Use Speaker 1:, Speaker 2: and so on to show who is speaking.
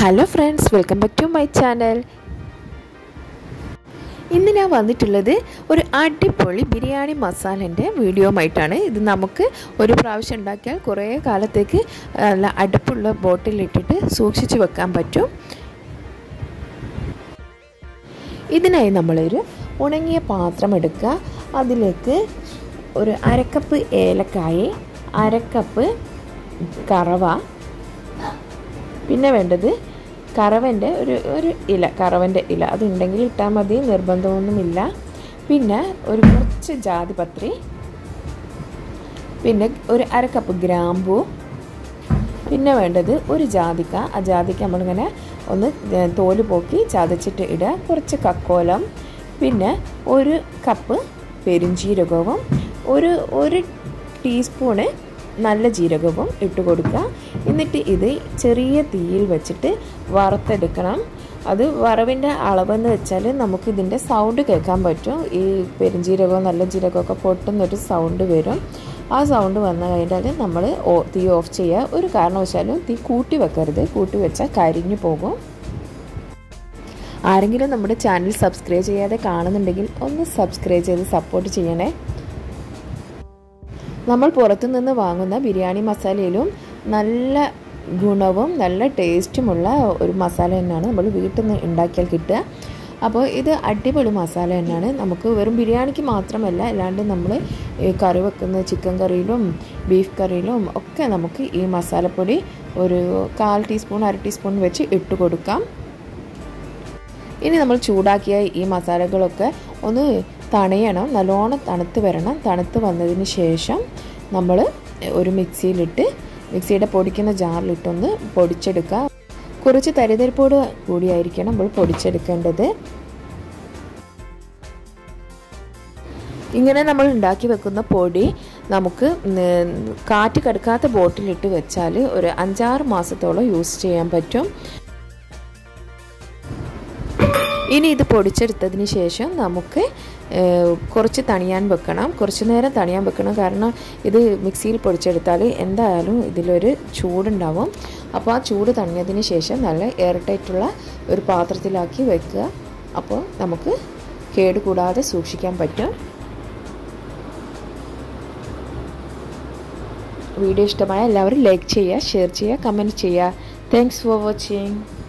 Speaker 1: hello friends welcome back to my channel ഇന്ന് ഞാൻ വന്നിട്ടുള്ളത് ഒരു അടിപൊളി ബിരിയാണി മസാലേൻ്റെ വീഡിയോയുമായിട്ടാണ് ഇത് നമുക്ക് ഒരു പ്രാവശ്യം ഉണ്ടാക്കിയാൽ കുറേ കാലത്തേക്ക് നല്ല അടുപ്പുള്ള ബോട്ടിലിട്ടിട്ട് സൂക്ഷിച്ച് വെക്കാൻ പറ്റും ഇതിനായി നമ്മളൊരു ഉണങ്ങിയ പാത്രം എടുക്കുക അതിലേക്ക് ഒരു അരക്കപ്പ് ഏലക്കായ അരക്കപ്പ് കറവ പിന്നെ വേണ്ടത് കറവൻ്റെ ഒരു ഒരു ഇല കറവൻ്റെ ഇല അതുണ്ടെങ്കിൽ ഇട്ടാൽ മതി നിർബന്ധമൊന്നുമില്ല പിന്നെ ഒരു കുറച്ച് ജാതിപത്രി പിന്നെ ഒരു അര കപ്പ് ഗ്രാമ്പൂ പിന്നെ വേണ്ടത് ഒരു ജാതിക്ക ആ ജാതിക്ക നമ്മളിങ്ങനെ ഒന്ന് തോല് പോക്കി ചതച്ചിട്ട് ഇടുക കുറച്ച് കക്കോലം പിന്നെ ഒരു കപ്പ് പെരുംജീരകവും ഒരു ഒരു ടീസ്പൂണ് നല്ല ജീരകവും ഇട്ട് കൊടുക്കുക എന്നിട്ട് ഇത് ചെറിയ തീയിൽ വെച്ചിട്ട് വറുത്തെടുക്കണം അത് വറവിൻ്റെ അളവെന്ന് വെച്ചാൽ നമുക്ക് ഇതിൻ്റെ സൗണ്ട് കേൾക്കാൻ പറ്റും ഈ പെരുംജീരകവും നല്ല ജീരകമൊക്കെ പൊട്ടുന്നൊരു സൗണ്ട് വരും ആ സൗണ്ട് വന്നു കഴിഞ്ഞാൽ നമ്മൾ തീ ഓഫ് ചെയ്യുക ഒരു കാരണവശാലും തീ കൂട്ടി വെക്കരുത് കൂട്ടി വെച്ചാൽ കരിഞ്ഞു പോകും ആരെങ്കിലും നമ്മുടെ ചാനൽ സബ്സ്ക്രൈബ് ചെയ്യാതെ കാണുന്നുണ്ടെങ്കിൽ ഒന്ന് സബ്സ്ക്രൈബ് ചെയ്ത് സപ്പോർട്ട് ചെയ്യണേ നമ്മൾ പുറത്തു നിന്ന് വാങ്ങുന്ന ബിരിയാണി മസാലയിലും നല്ല ഗുണവും നല്ല ടേസ്റ്റുമുള്ള ഒരു മസാല തന്നെയാണ് നമ്മൾ വീട്ടിൽ നിന്ന് ഉണ്ടാക്കിയാൽ കിട്ടുക അപ്പോൾ ഇത് അടിപൊളി മസാല തന്നെയാണ് നമുക്ക് വെറും ബിരിയാണിക്ക് മാത്രമല്ല അല്ലാണ്ട് നമ്മൾ കറി വെക്കുന്ന ചിക്കൻ കറിയിലും ബീഫ് കറിയിലും ഒക്കെ നമുക്ക് ഈ മസാലപ്പൊടി ഒരു കാൽ ടീസ്പൂൺ അര ടീസ്പൂൺ വെച്ച് ഇട്ട് കൊടുക്കാം ഇനി നമ്മൾ ചൂടാക്കിയ ഈ മസാലകളൊക്കെ ഒന്ന് തണയണം നല്ലോണം തണുത്ത് വരണം തണുത്ത് വന്നതിന് ശേഷം നമ്മൾ ഒരു മിക്സിയിലിട്ട് മിക്സിയുടെ പൊടിക്കുന്ന ജാറിലിട്ടൊന്ന് പൊടിച്ചെടുക്കുക കുറച്ച് തരിതരിപ്പോട് കൂടിയായിരിക്കണം നമ്മൾ പൊടിച്ചെടുക്കേണ്ടത് ഇങ്ങനെ നമ്മൾ ഉണ്ടാക്കി വെക്കുന്ന പൊടി നമുക്ക് കാറ്റ് കടക്കാത്ത ബോട്ടിലിട്ട് വെച്ചാൽ ഒരു അഞ്ചാറ് മാസത്തോളം യൂസ് ചെയ്യാൻ പറ്റും ഇനി ഇത് പൊടിച്ചെടുത്തതിന് ശേഷം നമുക്ക് കുറച്ച് തണിയാൻ വെക്കണം കുറച്ച് നേരം തണിയാൻ വെക്കണം കാരണം ഇത് മിക്സിയിൽ പൊടിച്ചെടുത്താൽ എന്തായാലും ഇതിലൊരു ചൂടുണ്ടാവും അപ്പോൾ ആ ചൂട് തണിഞ്ഞതിന് ശേഷം നല്ല എയർ ടൈറ്റുള്ള ഒരു പാത്രത്തിലാക്കി വെക്കുക അപ്പോൾ നമുക്ക് കേടുകൂടാതെ സൂക്ഷിക്കാൻ പറ്റും വീഡിയോ ഇഷ്ടമായ എല്ലാവരും ലൈക്ക് ചെയ്യുക ഷെയർ ചെയ്യുക കമൻറ്റ് ചെയ്യുക താങ്ക്സ് ഫോർ വാച്ചിങ്